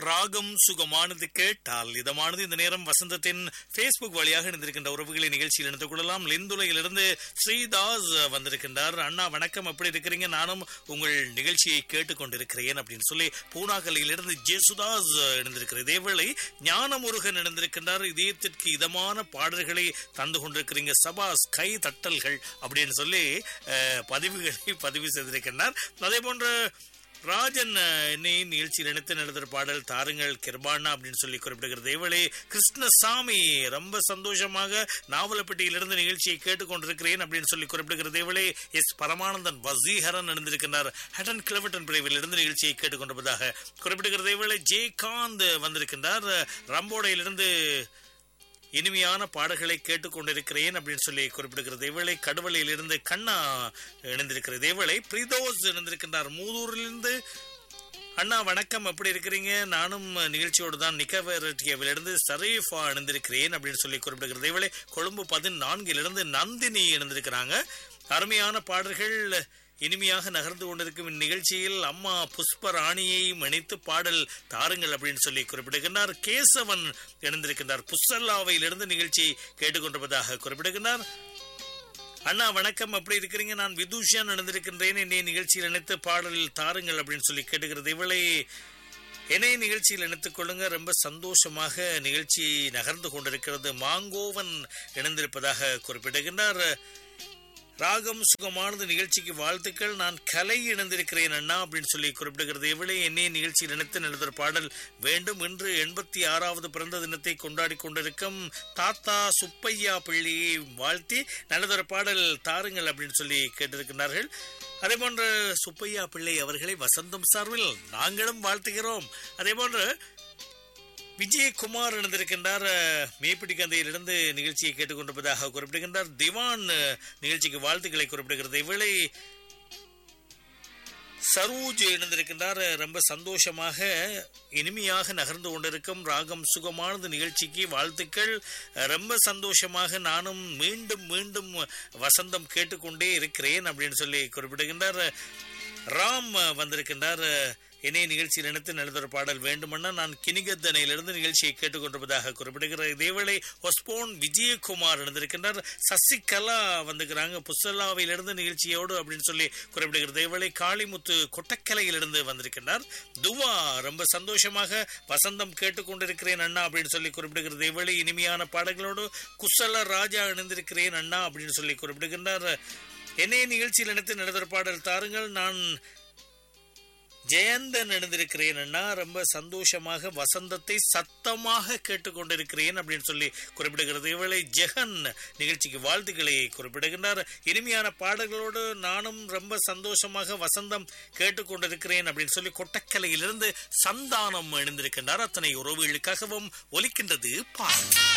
ராகம் சுகமானது கேட்டால் இதமானது இந்த நேரம் வசந்தத்தின் பேஸ்புக் வழியாக இணைந்திருக்கின்ற உறவுகளை நிகழ்ச்சியில் இணைத்துக் கொள்ளலாம் லிந்துலையிலிருந்து ஸ்ரீதாஸ் வந்திருக்கின்றார் அண்ணா வணக்கம் எப்படி இருக்கிறீங்க நானும் உங்கள் நிகழ்ச்சியை கேட்டுக்கொண்டிருக்கிறேன் அப்படின்னு சொல்லி பூனாகலையிலிருந்து ஜேசுதாஸ் இணைந்திருக்கிறார் இதேவேளை ஞானமுருகன் இணைந்திருக்கின்றார் இதயத்திற்கு இதமான பாடல்களை தந்து கொண்டிருக்கிறீங்க சபாஸ் கை தட்டல்கள் அப்படின்னு சொல்லி அஹ், பதிவுகளை பதிவு செய்திருக்கின்றார் அதே போன்ற ராஜன் அஹ், என்னை நிகழ்ச்சியில் இணைத்து நடத்துகிற பாடல் தாருங்கள் கிருபானா அப்படின்னு சொல்லி குறிப்பிடுகிறது இவளே கிருஷ்ணசாமி ரொம்ப சந்தோஷமாக நாவலப்பட்டியிலிருந்து நிகழ்ச்சியை கேட்டுக்கொண்டிருக்கிறேன் அப்படின்னு சொல்லி குறிப்பிடுகிறது இவளே எஸ் பரமானந்தன் வசீகரன் நடந்திருக்கிறார் ஹட்டன் கிளவட்டன் பிரிவில் இருந்து நிகழ்ச்சியை கேட்டுக்கொண்டிருப்பதாக குறிப்பிடுகிறது இவளே ஜெயகாந்த் வந்திருக்கின்றார் ரம்போடையிலிருந்து இனிமையான பாடல்களை கேட்டுக்கொண்டிருக்கிறேன் அப்படின்னு சொல்லி குறிப்பிடுகிறது இவளை கடுவலையிலிருந்து கண்ணா இணைந்திருக்கிறது இவளை பிரிதோஸ் இணைந்திருக்கின்றார் மூதூரிலிருந்து அண்ணா வணக்கம் எப்படி இருக்கிறீங்க நானும் நிகழ்ச்சியோடு தான் நிக்கவரட்டியவிலிருந்து சரீஃபா இணைந்திருக்கிறேன் அப்படின்னு சொல்லி குறிப்பிடுகிறது இவளை கொழும்பு பதினான்கிலிருந்து நந்தினி இணைந்திருக்கிறாங்க அருமையான பாடல்கள் இனிமையாக நகர்ந்து கொண்டிருக்கும் இந்நிகழ்ச்சியில் அம்மா புஷ்பராணியை இணைத்து பாடல் தாருங்கள் அப்படின்னு சொல்லி குறிப்பிடுகின்றார் கேசவன் இணைந்திருக்கின்றார் புஸ்ஸல்லாவையிலிருந்து நிகழ்ச்சி கேட்டுக்கொண்டிருப்பதாக குறிப்பிடுகின்றார் அண்ணா வணக்கம் அப்படி இருக்கிறீங்க நான் விதூஷன் நடந்திருக்கின்றேன் என்னை நிகழ்ச்சியில் இணைத்து பாடலில் தாருங்கள் அப்படின்னு சொல்லி கேட்டுக்கிறது இவளை என்னை நிகழ்ச்சியில் இணைத்துக் கொள்ளுங்க ரொம்ப சந்தோஷமாக நிகழ்ச்சி நகர்ந்து கொண்டிருக்கிறது மாங்கோவன் இணைந்திருப்பதாக குறிப்பிடுகின்றார் ராகம் சுகமானது நிகழ்ச்சிக்கு வாழ்த்துக்கள் நான் கலை இணைந்திருக்கிறேன் அண்ணா அப்படின்னு சொல்லி குறிப்பிடுகிறது எவ்வளவு என்னைய நிகழ்ச்சியில் இணைத்து நடத்துகிற பாடல் வேண்டும் இன்று எண்பத்தி ஆறாவது பிறந்த தினத்தை கொண்டாடி கொண்டிருக்கும் தாத்தா சுப்பையா பிள்ளையை வாழ்த்தி நல்லதொரு பாடல் தாருங்கள் அப்படின்னு சொல்லி கேட்டிருக்கிறார்கள் அதே போன்று சுப்பையா பிள்ளை அவர்களை வசந்தம் சார்பில் நாங்களும் வாழ்த்துகிறோம் அதே போன்று விஜயகுமார் இணைந்திருக்கின்றார் அஹ், மேப்பிடி கந்தையிலிருந்து நிகழ்ச்சியை கேட்டுக்கொண்டிருப்பதாக குறிப்பிடுகின்றார் திவான் அஹ், நிகழ்ச்சிக்கு வாழ்த்துக்களை குறிப்பிடுகிறது இவளை சரோஜ் இணைந்திருக்கின்றார் ரொம்ப சந்தோஷமாக இனிமையாக நகர்ந்து கொண்டிருக்கும் ராகம் சுகமானது நிகழ்ச்சிக்கு வாழ்த்துக்கள் ரொம்ப சந்தோஷமாக நானும் மீண்டும் மீண்டும் வசந்தம் கேட்டுக்கொண்டே இருக்கிறேன் அப்படின்னு சொல்லி குறிப்பிடுகின்றார் ராம் வந்திருக்கின்றார் இணைய நிகழ்ச்சியில் இணைத்து நடந்தொரு பாடல் வேண்டுமென்னா நான் கிணிகத்தனையிலிருந்து நிகழ்ச்சியை கேட்டுக்கொண்டிருப்பதாக குறிப்பிடுகிற இதேவேளை ஒஸ்போன் விஜயகுமார் இணைந்திருக்கின்றார் சசிகலா வந்துக்கிறாங்க புஸ்ஸல்லாவிலிருந்து நிகழ்ச்சியோடு அப்படின்னு சொல்லி குறிப்பிடுகிறது இதேவேளை காளிமுத்து கொட்டக்கலையிலிருந்து வந்திருக்கின்றார் துவா ரொம்ப சந்தோஷமாக வசந்தம் கேட்டுக்கொண்டிருக்கிறேன் அண்ணா அப்படின்னு சொல்லி குறிப்பிடுகிறது இதேவேளை இனிமையான பாடல்களோடு குசல ராஜா இணைந்திருக்கிறேன் அண்ணா அப்படின்னு சொல்லி குறிப்பிடுகின்றார் என்னைய நிகழ்ச்சியில் இணைத்து நடந்த பாடல் தாருங்கள் நான் ஜெயந்தன் இணைந்திருக்கிறேன் அண்ணா ரொம்ப சந்தோஷமாக வசந்தத்தை சத்தமாக கேட்டுக்கொண்டிருக்கிறேன் அப்படின்னு சொல்லி குறிப்பிடுகிறது இவளை ஜெகன் நிகழ்ச்சிக்கு வாழ்த்துக்களை குறிப்பிடுகின்றார் இனிமையான பாடல்களோடு நானும் ரொம்ப சந்தோஷமாக வசந்தம் கேட்டுக்கொண்டிருக்கிறேன் அப்படின்னு சொல்லி கொட்டக்கலையிலிருந்து சந்தானம் இணைந்திருக்கின்றார் அத்தனை உறவுகளுக்காகவும் ஒலிக்கின்றது பாடல்